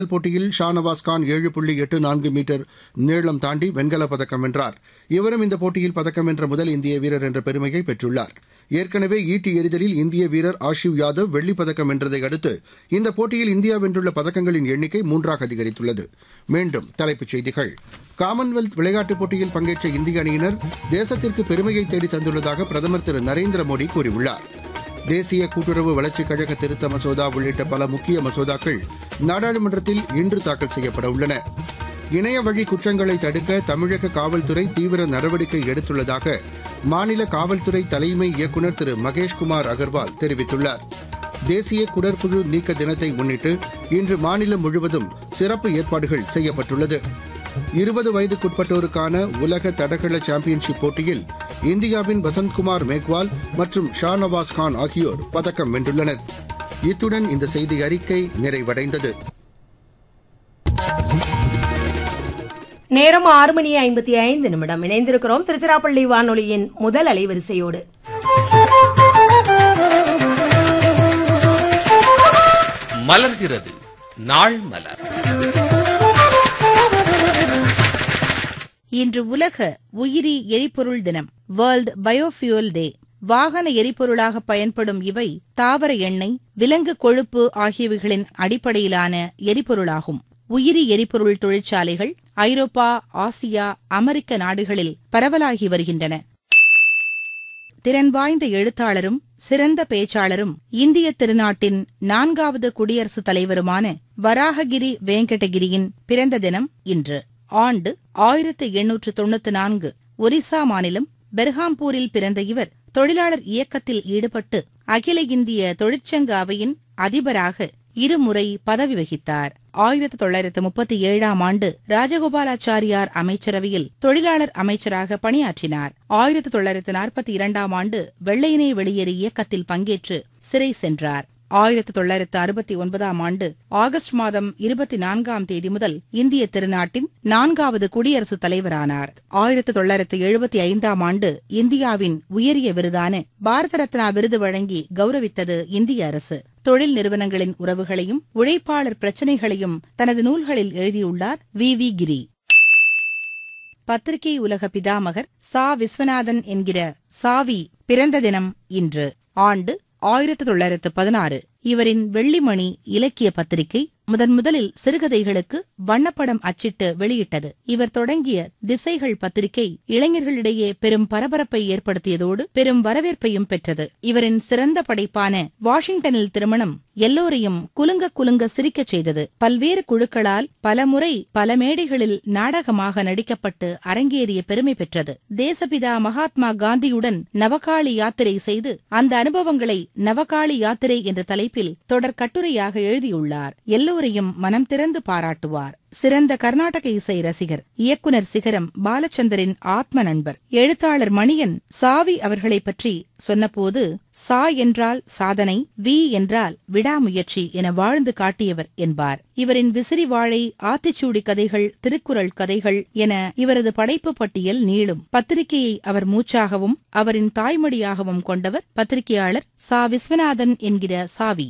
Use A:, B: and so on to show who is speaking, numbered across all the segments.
A: போட்டியில் ஷானவாஸ் கான் ஏழு புள்ளி எட்டு நான்கு மீட்டர் நீளம் தாண்டி வெண்கலப் பதக்கம் வென்றார் இவரும் இந்த போட்டியில் பதக்கம் வென்ற முதல் இந்திய வீரர் என்ற பெருமையை பெற்றுள்ளார் ஏற்கனவே ஈட்டி எறிதலில் இந்திய வீரர் ஆஷிவ் யாதவ் வெள்ளிப் பதக்கம் வென்றதை அடுத்து இந்த போட்டியில் இந்தியா வென்றுள்ள பதக்கங்களின் எண்ணிக்கை மூன்றாக அதிகரித்துள்ளது மீண்டும் தலைப்புச் செய்திகள் காமன்வெல்த் விளையாட்டுப் போட்டியில் பங்கேற்ற இந்திய அணியினர் தேசத்திற்கு பெருமையை தேடி தந்துள்ளதாக பிரதமர் திரு நரேந்திர மோடி கூறியுள்ளார் தேசிய கூட்டுறவு வளர்ச்சிக் கழக திருத்த மசோதா உள்ளிட்ட பல முக்கிய மசோதாக்கள் நாடாளுமன்றத்தில் இன்று தாக்கல் செய்யப்பட உள்ளன இணைய வழி குற்றங்களை தடுக்க தமிழக காவல்துறை தீவிர நடவடிக்கை எடுத்துள்ளதாக மாநில காவல்துறை தலைமை இயக்குநர் திரு மகேஷ்குமார் அகர்வால் தெரிவித்துள்ளார் தேசிய குடற்புழு நீக்க தினத்தை முன்னிட்டு இன்று மாநிலம் முழுவதும் சிறப்பு ஏற்பாடுகள் செய்யப்பட்டுள்ளது இருபது வயதுக்குட்பட்டோருக்கான உலக தடகள சாம்பியன்ஷிப் போட்டியில் இந்தியாவின் வசந்த்குமார் மேக்வால் மற்றும் ஷா நவாஸ் கான் ஆகியோர் பதக்கம் வென்றுள்ளனர் இத்துடன் இந்த செய்தி அறிக்கை நிறைவடைந்தது
B: நேரம் ஆறு மணி ஐம்பத்தி ஐந்து நிமிடம் இணைந்திருக்கிறோம் திருச்சிராப்பள்ளி வானொலியின் முதல் அலைவரிசையோடு
C: மலர்கிறது நாள் மலர்
D: இன்று உலக உயிரி எரிபொருள் தினம் வேர்ல்ட் பயோஃபியூல் டே வாகன எரிபொருளாக பயன்படும் இவை தாவர எண்ணெய் விலங்கு கொழுப்பு ஆகியவைகளின் அடிப்படையிலான எரிபொருளாகும் உயிரி எரிபொருள் தொழிற்சாலைகள் ஐரோப்பா ஆசியா அமெரிக்க நாடுகளில் பரவலாகி வருகின்றன திறன் வாய்ந்த எழுத்தாளரும் சிறந்த பேச்சாளரும் இந்திய திருநாட்டின் நான்காவது குடியரசுத் தலைவருமான வராககிரி வெங்கடகிரியின் பிறந்த தினம் இன்று ஆண்டு ஆயிரத்து எண்ணூற்று தொண்ணூற்று நான்கு ஒரிசா மாநிலம் பெர்ஹாம்பூரில் பிறந்த இவர் தொழிலாளர் இயக்கத்தில் ஈடுபட்டு அகில இந்திய தொழிற்சங்க அவையின் அதிபராக இருமுறை பதவி வகித்தார் ஆயிரத்து தொள்ளாயிரத்து முப்பத்தி ஏழாம் ஆண்டு ராஜகோபாலாச்சாரியார் அமைச்சரவையில் தொழிலாளர் அமைச்சராக பணியாற்றினார் ஆயிரத்து தொள்ளாயிரத்து நாற்பத்தி இரண்டாம் ஆண்டு வெள்ளையனே வெளியேறு இயக்கத்தில் பங்கேற்று சிறை சென்றார் ஆயிரத்து தொள்ளாயிரத்து அறுபத்தி ஒன்பதாம் ஆண்டு ஆகஸ்ட் மாதம் இருபத்தி நான்காம் தேதி முதல் இந்திய திருநாட்டின் நான்காவது குடியரசுத் தலைவரானார் ஆயிரத்து தொள்ளாயிரத்து எழுபத்தி ஐந்தாம் ஆண்டு இந்தியாவின் உயரிய விருதான பாரத ரத்னா விருது வழங்கி கௌரவித்தது இந்திய அரசு தொழில் நிறுவனங்களின் உறவுகளையும் உழைப்பாளர் பிரச்சினைகளையும் தனது நூல்களில் எழுதியுள்ளார் வி வி கிரி பத்திரிகை உலக பிதாமகர் சா விஸ்வநாதன் என்கிற சாவி பிறந்த தினம் இன்று ஆண்டு ஆயிரத்து தொள்ளாயிரத்து பதினாறு இவரின் வெள்ளிமணி இலக்கிய பத்திரிகை முதன் முதலில் சிறுகதைகளுக்கு வண்ணப்படம் அச்சிட்டு வெளியிட்டது இவர் தொடங்கிய திசைகள் பத்திரிகை இளைஞர்களிடையே பெரும் பரபரப்பை ஏற்படுத்தியதோடு பெரும் வரவேற்பையும் பெற்றது இவரின் சிறந்த படைப்பான வாஷிங்டனில் திருமணம் எல்லோரையும் குலுங்க குலுங்க சிரிக்கச் செய்தது பல்வேறு குழுக்களால் பலமுறை பல மேடைகளில் நாடகமாக நடிக்கப்பட்டு அரங்கேறிய பெருமை பெற்றது தேசபிதா மகாத்மா காந்தியுடன் நவகாளி யாத்திரை செய்து அந்த அனுபவங்களை நவகாளி யாத்திரை என்ற தலைப்பில் தொடர் கட்டுரையாக எழுதியுள்ளார் எல்லோரையும் மனம் திறந்து பாராட்டுவார் சிறந்த கர்நாடக இசை ரசிகர் இயக்குனர் சிகரம் பாலச்சந்தரின் ஆத்ம நண்பர் எழுத்தாளர் மணியன் சாவி அவர்களை பற்றி சொன்னபோது சா என்றால் சாதனை வி என்றால் விடாமுயற்சி என வாழ்ந்து காட்டியவர் என்பார் இவரின் விசிறி வாழை ஆத்திச்சூடி கதைகள் திருக்குறள் கதைகள் என இவரது படைப்பு பட்டியல் நீளும் பத்திரிகையை அவர் மூச்சாகவும் அவரின் தாய்மொழியாகவும் கொண்டவர் பத்திரிகையாளர் சா விஸ்வநாதன் என்கிற சாவி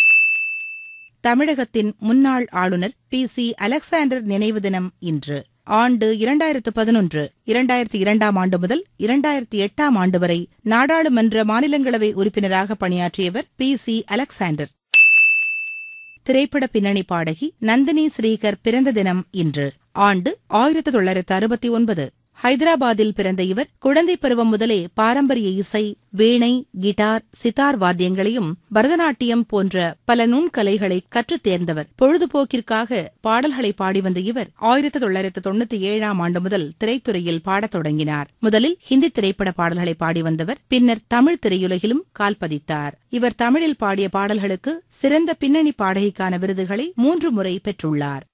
D: தமிழகத்தின் முன்னாள் ஆளுநர் பி சி அலெக்சாண்டர் நினைவு தினம் இன்று ஆண்டு இரண்டாயிரத்து பதினொன்று இரண்டாயிரத்தி இரண்டாம் ஆண்டு முதல் இரண்டாயிரத்தி எட்டாம் ஆண்டு வரை நாடாளுமன்ற மாநிலங்களவை உறுப்பினராக பணியாற்றியவர் பி சி அலெக்சாண்டர் திரைப்பட பின்னணி பாடகி நந்தினி ஸ்ரீகர் பிறந்த தினம் இன்று ஆண்டு ஆயிரத்து தொள்ளாயிரத்து அறுபத்தி ஒன்பது ஹைதராபாத்தில் பிறந்த இவர் குழந்தை பருவம் முதலே பாரம்பரிய இசை வீணை கிட்டார் சித்தார் வாத்தியங்களையும் பரதநாட்டியம் போன்ற பல நுண்கலைகளை கற்றுத் தேர்ந்தவர் பொழுதுபோக்கிற்காக பாடல்களை பாடி வந்த இவர் ஆயிரத்தி தொள்ளாயிரத்து தொண்ணூத்தி ஏழாம் ஆண்டு முதல் திரைத்துறையில் பாடத் தொடங்கினார் முதலில் ஹிந்தி திரைப்பட பாடல்களை பாடி வந்தவர் பின்னர் தமிழ் திரையுலகிலும் கால் பதித்தார் இவர் தமிழில் பாடிய பாடல்களுக்கு சிறந்த பின்னணி பாடகிக்கான விருதுகளை மூன்று முறை பெற்றுள்ளார்